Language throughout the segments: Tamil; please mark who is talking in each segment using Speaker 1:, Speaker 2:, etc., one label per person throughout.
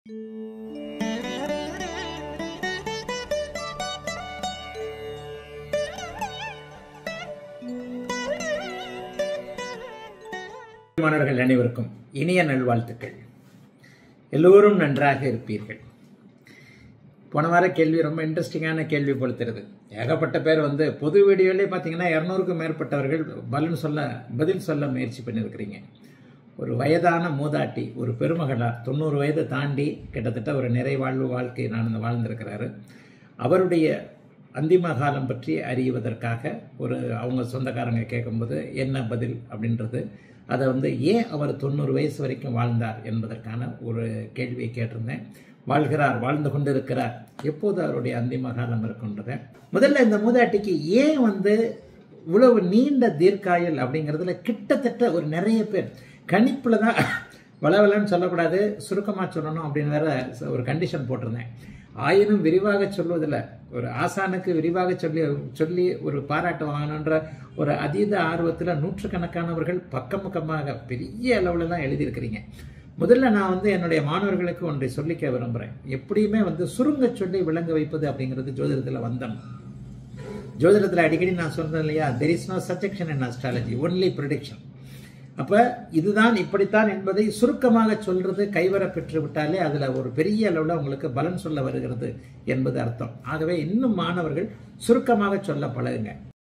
Speaker 1: மாணவர்கள் அனைவருக்கும் இனிய நல்வாழ்த்துக்கள் எல்லோரும் நன்றாக இருப்பீர்கள் போன வார கேள்வி ரொம்ப இன்ட்ரெஸ்டிங்கான கேள்வி பொறுத்துறது ஏகப்பட்ட பேர் வந்து பொது வீடியோலே பார்த்தீங்கன்னா இரநூறுக்கும் மேற்பட்டவர்கள் பலன் சொல்ல பதில் சொல்ல முயற்சி பண்ணியிருக்கிறீங்க ஒரு வயதான மூதாட்டி ஒரு பெருமகளார் தொண்ணூறு வயதை தாண்டி கிட்டத்தட்ட ஒரு நிறைவாழ்வு வாழ்க்கை நான் வாழ்ந்திருக்கிறாரு அவருடைய அந்திம காலம் பற்றி அறிவதற்காக ஒரு அவங்க சொந்தக்காரங்க கேட்கும்போது என்ன பதில் அப்படின்றது அதை வந்து ஏன் அவர் தொண்ணூறு வயசு வரைக்கும் வாழ்ந்தார் என்பதற்கான ஒரு கேள்வியை கேட்டிருந்தேன் வாழ்கிறார் வாழ்ந்து கொண்டிருக்கிறார் எப்போது அவருடைய அந்திம காலம் இருக்குன்றத முதல்ல இந்த மூதாட்டிக்கு ஏன் வந்து இவ்வளவு நீண்ட தீர்க்காயல் அப்படிங்கிறதுல கிட்டத்தட்ட ஒரு நிறைய பேர் கணிப்பில் தான் வளவலன்னு சொல்லக்கூடாது சுருக்கமாக சொல்லணும் அப்படின்னு வேற ஒரு கண்டிஷன் போட்டிருந்தேன் ஆயினும் விரிவாக சொல்வதில் ஒரு ஆசானுக்கு விரிவாக சொல்லி சொல்லி ஒரு பாராட்டு வாங்கணுன்ற ஒரு அதீத ஆர்வத்தில் நூற்றுக்கணக்கானவர்கள் பக்கம் பக்கமாக பெரிய அளவுலலாம் எழுதியிருக்கிறீங்க முதல்ல நான் வந்து என்னுடைய மாணவர்களுக்கு ஒன்றை சொல்லிக்க விரும்புகிறேன் எப்படியுமே வந்து சுருங்க சொல்லி விளங்க வைப்பது அப்படிங்கிறது ஜோதிடத்தில் வந்தோம் ஜோதிடத்தில் அடிக்கடி நான் சொன்னேன் இல்லையா there is no suggestion in astrology only prediction அப்போ இதுதான் இப்படித்தான் என்பதை சுருக்கமாக சொல்றது கைவர பெற்று விட்டாலே அதில் ஒரு பெரிய அளவில் உங்களுக்கு பலன் சொல்ல வருகிறது என்பது அர்த்தம் ஆகவே இன்னும் மாணவர்கள் சுருக்கமாக சொல்ல பழகுங்க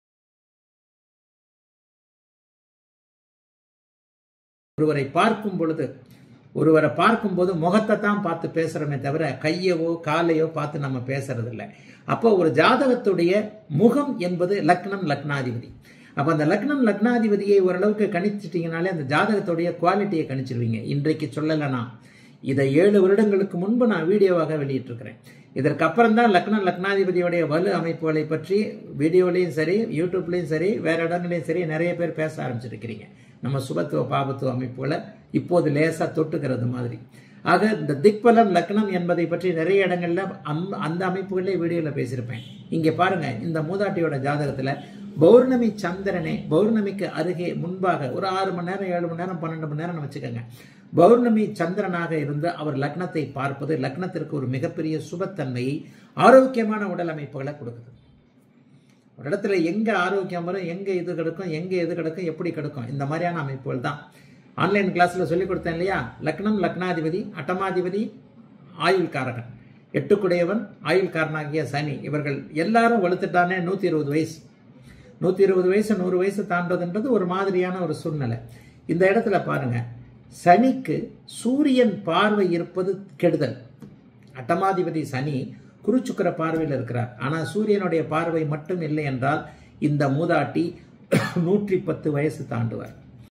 Speaker 1: ஒருவரை பார்க்கும் பொழுது ஒருவரை பார்க்கும்போது முகத்தை தான் பார்த்து பேசுகிறோமே தவிர கையவோ காலையோ பார்த்து நம்ம பேசுறது இல்லை அப்போ ஒரு ஜாதகத்துடைய முகம் என்பது லக்னம் லக்னாதிபதி அப்போ அந்த லக்னம் லக்னாதிபதியை ஓரளவுக்கு கணிச்சிட்டிங்கனாலே அந்த ஜாதகத்துடைய குவாலிட்டியை கணிச்சிருவீங்க இன்றைக்கு சொல்லலைனா இதை ஏழு வருடங்களுக்கு முன்பு நான் வீடியோவாக வெளியிட்டிருக்கிறேன் இதற்கு அப்புறம் தான் லக்னம் லக்னாதிபதியோடைய வலு அமைப்புகளை பற்றி வீடியோலையும் சரி யூடியூப்லேயும் சரி வேற இடங்களையும் சரி நிறைய பேர் பேச ஆரம்பிச்சிருக்கிறீங்க நம்ம சுபத்துவ பாபத்துவ அமைப்புகளை இப்போது லேசாக தொட்டுக்கிறது மாதிரி ஆக இந்த திக்பலம் லக்னம் என்பதை பற்றி நிறைய இடங்கள்ல அந்த அமைப்புகளே வீடியோவில் பேசியிருப்பேன் இங்கே பாருங்க இந்த மூதாட்டியோட ஜாதகத்தில் பௌர்ணமி சந்திரனே பௌர்ணமிக்கு அருகே முன்பாக ஒரு ஆறு மணி நேரம் ஏழு மணி நேரம் பன்னெண்டு மணி நேரம் வச்சுக்கோங்க பௌர்ணமி சந்திரனாக இருந்து அவர் லக்னத்தை பார்ப்பது லக்னத்திற்கு ஒரு மிகப்பெரிய சுபத்தன்மையை ஆரோக்கியமான உடல் அமைப்புகளை கொடுக்குது ஒரு இடத்துல எங்க ஆரோக்கியம் வரும் எங்க இது கிடக்கும் எங்க எது கிடக்கும் எப்படி கிடக்கும் இந்த மாதிரியான அமைப்புகள் தான் ஆன்லைன் கிளாஸ்ல சொல்லி கொடுத்தேன் இல்லையா லக்னம் லக்னாதிபதி அட்டமாதிபதி ஆயுள் காரகன் எட்டுக்குடையவன் ஆயுள் காரனாகிய சனி இவர்கள் எல்லாரும் வலுத்துட்டானே நூத்தி இருபது வயசு நூற்றி இருபது வயசு நூறு வயசு தாண்டதுன்றது ஒரு மாதிரியான ஒரு சூழ்நிலை இந்த இடத்துல பாருங்க சனிக்கு சூரியன் பார்வை இருப்பது கெடுதல் அட்டமாதிபதி சனி குருச்சுக்கர பார்வையில் இருக்கிறார் ஆனால் சூரியனுடைய பார்வை மட்டும் இல்லை என்றால் இந்த மூதாட்டி நூற்றி பத்து வயசு தாண்டுவார்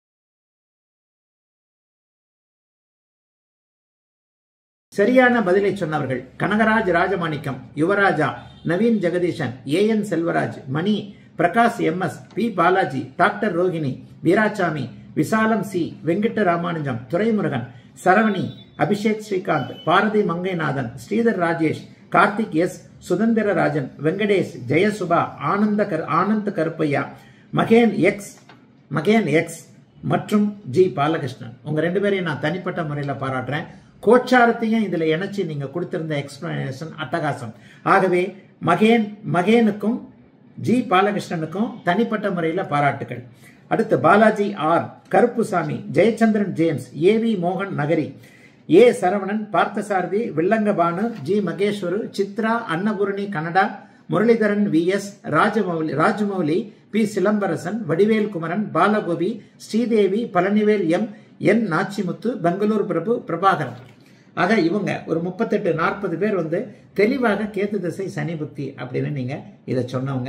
Speaker 1: சரியான பதிலை சொன்னவர்கள் கனகராஜ் ராஜமாணிக்கம் யுவராஜா நவீன் ஜெகதீஷன் ஏ என் செல்வராஜ் மணி Prakash M S B Balaji doctor Rohini Veerasamy விசாலம் சி வெங்கட்ட ராமானுஜம் துரைமுருகன் சரவணி அபிஷேக் ஸ்ரீகாந்த் பாரதி மங்கைநாதன் ஸ்ரீதர் ராஜேஷ் கார்த்திக் எஸ் சுதந்திர ராஜன் வெங்கடேஷ் ஜெயசுபா ஆனந்த கர் ஆனந்த் கருப்பையா மகேன் எக்ஸ் மகேன் எக்ஸ் மற்றும் ஜி பாலகிருஷ்ணன் உங்க ரெண்டு பேரையும் நான் தனிப்பட்ட முறையில் பாராட்டுறேன் கோச்சாரத்தையும் இதுல இணைச்சு நீங்க கொடுத்திருந்த எக்ஸ்பிளனேஷன் அட்டகாசம் ஆகவே மகேன் மகேனுக்கும் ஜி பாலகிருஷ்ணனுக்கும் தனிப்பட்ட முறையில் பாராட்டுகள் அடுத்து Balaji R Karuppusamy Jayachandran James A V மோகன் Nagari A Saravanan Parthasarathy Villangabanu G Maheswaru Chitra Annapoorani Canada Muralidharan V S Rajamouli Rajamouli B Silambarasan Vadivel Kumaran Balagopi Sridevi Palanivel M N Nachimuthu Bangalore Prabhu Prabhakaran ஆக இவங்க ஒரு முப்பத்தெட்டு நாற்பது பேர் வந்து தெளிவாக கேத்து திசை சனி புக்தி அப்படின்னு நீங்க இதை சொன்னவங்க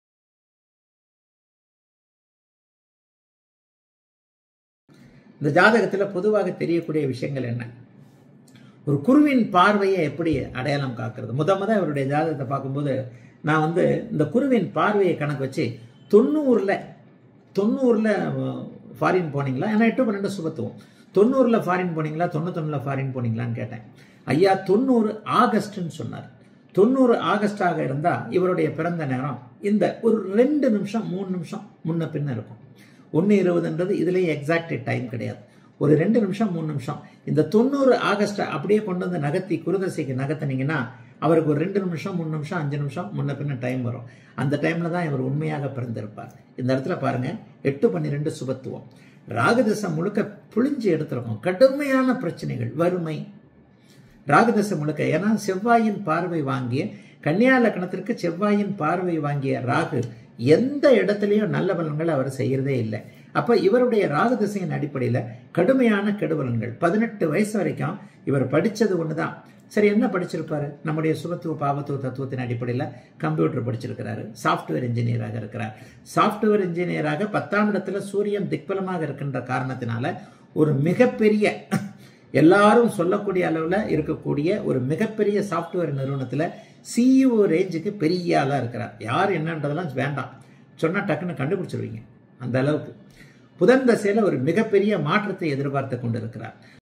Speaker 1: இந்த ஜாதகத்தில் பொதுவாக தெரியக்கூடிய விஷயங்கள் என்ன ஒரு குருவின் பார்வையை எப்படி அடையாளம் காக்கிறது முத முத அவருடைய ஜாதகத்தை பார்க்கும்போது நான் வந்து இந்த குருவின் பார்வையை கணக்கு வச்சு தொண்ணூறில் தொண்ணூறில் ஃபாரின் போனீங்களா ஏன்னா எட்டு பன்னெண்டு சுபத்துவம் தொண்ணூறில் ஃபாரின் போனீங்களா தொண்ணூத்தொன்னில் ஃபாரின் போனீங்களான்னு கேட்டேன் ஐயா தொண்ணூறு ஆகஸ்ட்னு சொன்னார் தொண்ணூறு ஆகஸ்டாக இருந்தால் இவருடைய பிறந்த நேரம் இந்த ஒரு ரெண்டு நிமிஷம் மூணு நிமிஷம் முன்ன பின்ன இருக்கும் ஒன்று இருபதுன்றது இதுலேயும் எக்ஸாக்ட் டைம் கிடையாது ஒரு ரெண்டு நிமிஷம் மூணு நிமிஷம் இந்த தொண்ணூறு ஆகஸ்ட்டை அப்படியே கொண்டு வந்து நகர்த்தி குருதசைக்கு நகர்த்தினீங்கன்னா அவருக்கு ஒரு ரெண்டு நிமிஷம் மூணு நிமிஷம் அஞ்சு நிமிஷம் முன்ன பின்ன டைம் வரும் அந்த டைம்ல தான் இவர் உண்மையாக பிறந்திருப்பார் இந்த இடத்துல பாருங்க எட்டு பன்னிரெண்டு சுபத்துவம் ராகதசை முழுக்க புளிஞ்சு எடுத்திருக்கோம் கடுமையான பிரச்சனைகள் வறுமை ராகதசை முழுக்க ஏன்னா செவ்வாயின் பார்வை வாங்கிய கன்னியா லக்னத்திற்கு செவ்வாயின் பார்வை வாங்கிய ராகு எந்த இடத்துலையும் நல்ல பலன்கள் அவர் செய்யறதே இல்லை அப்ப இவருடைய ராகு திசையின் அடிப்படையில கடுமையான கெடுபலன்கள் பதினெட்டு வயசு வரைக்கும் இவர் படிச்சது ஒண்ணுதான் சரி என்ன படிச்சிருப்பாரு நம்முடைய சுபத்துவ பாவத்துவ தத்துவத்தின் அடிப்படையில் கம்ப்யூட்டர் படிச்சிருக்கிறாரு சாஃப்ட்வேர் இன்ஜினியராக இருக்கிறார் சாஃப்ட்வேர் இன்ஜினியராக பத்தாம் இடத்துல சூரியன் திக்பலமாக இருக்கின்ற காரணத்தினால ஒரு மிகப்பெரிய எல்லாரும் சொல்லக்கூடிய அளவில் இருக்கக்கூடிய ஒரு மிகப்பெரிய சாஃப்ட்வேர் நிறுவனத்தில் சிஇஓ ரேஞ்சுக்கு பெரிய ஆளாக இருக்கிறார் யார் என்னன்றதெல்லாம் வேண்டாம் சொன்னால் டக்குன்னு கண்டுபிடிச்சிருவீங்க அந்த அளவுக்கு புதன் தசையில் ஒரு மிகப்பெரிய மாற்றத்தை எதிர்பார்த்து கொண்டிருக்கிறார்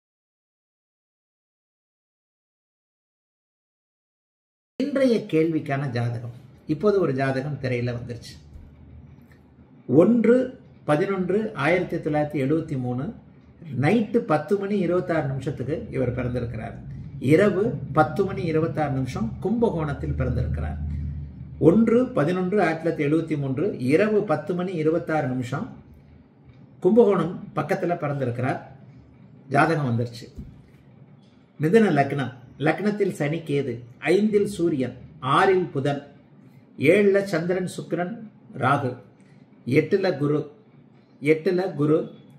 Speaker 1: இன்றைய கேள்விக்கான ஜாதகம் இப்போது ஒரு ஜாதகம் திரையில வந்துருச்சு ஒன்று பதினொன்று ஆயிரத்தி தொள்ளாயிரத்தி எழுபத்தி மூணு நைட்டு பத்து மணி இருபத்தாறு நிமிஷத்துக்கு இவர் பிறந்திருக்கிறார் இரவு பத்து மணி இருபத்தாறு நிமிஷம் கும்பகோணத்தில் பிறந்திருக்கிறார் ஒன்று பதினொன்று ஆயிரத்தி தொள்ளாயிரத்தி எழுபத்தி மூன்று இரவு பத்து மணி இருபத்தாறு நிமிஷம் கும்பகோணம் பக்கத்தில் பிறந்திருக்கிறார் ஜாதகம் வந்துருச்சு மிதுன லக்னம் லக்னத்தில் சனி கேது ஐந்தில் சூரியன் ஆறில் புதன் ஏழுல சந்திரன் சுக்கிரன் ராகு எட்டுல குரு எட்டுல குரு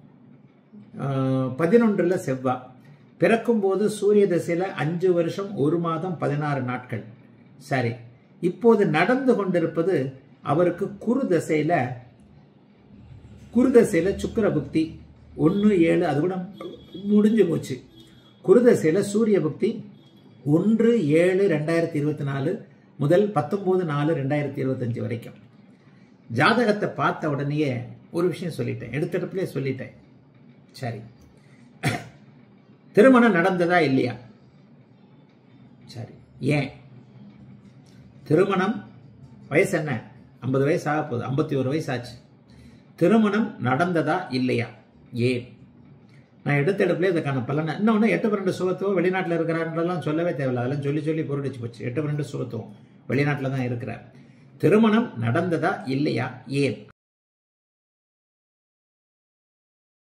Speaker 1: பதினொன்றுல செவ்வாய் பிறக்கும்போது சூரிய திசையில அஞ்சு வருஷம் ஒரு மாதம் பதினாறு நாட்கள் சரி இப்போது நடந்து கொண்டிருப்பது அவருக்கு குரு தசையில குரு தசையில சுக்கர புக்தி ஒன்று ஏழு அது கூட முடிஞ்சு போச்சு குருதசையில சூரிய புக்தி ஒன்று ஏழு ரெண்டாயிரத்தி இருபத்தி நாலு முதல் பத்தொன்பது நாலு ரெண்டாயிரத்தி இருபத்தஞ்சு வரைக்கும் ஜாதகத்தை பார்த்த உடனேயே ஒரு விஷயம் சொல்லிட்டேன் எடுத்தடுப்புலேயே சொல்லிட்டேன் சரி திருமணம் நடந்ததா இல்லையா சரி ஏன் திருமணம் வயசு என்ன ஐம்பது வயசு ஆக போகுது ஐம்பத்தி ஒரு வயசு ஆச்சு திருமணம் நடந்ததா இல்லையா ஏன் நான் எடுத்த எடுப்புல இதுக்கான பலனை இன்னொன்று எட்டு பன்னெண்டு சுகத்துவம் வெளிநாட்டில் இருக்கிறான்றலாம் சொல்லவே தேவையில்ல அதெல்லாம் சொல்லி சொல்லி பொருடிச்சு போச்சு எட்டு பன்னெண்டு சுகத்துவம் வெளிநாட்டில் தான் இருக்கிறார் திருமணம் நடந்ததா இல்லையா ஏன்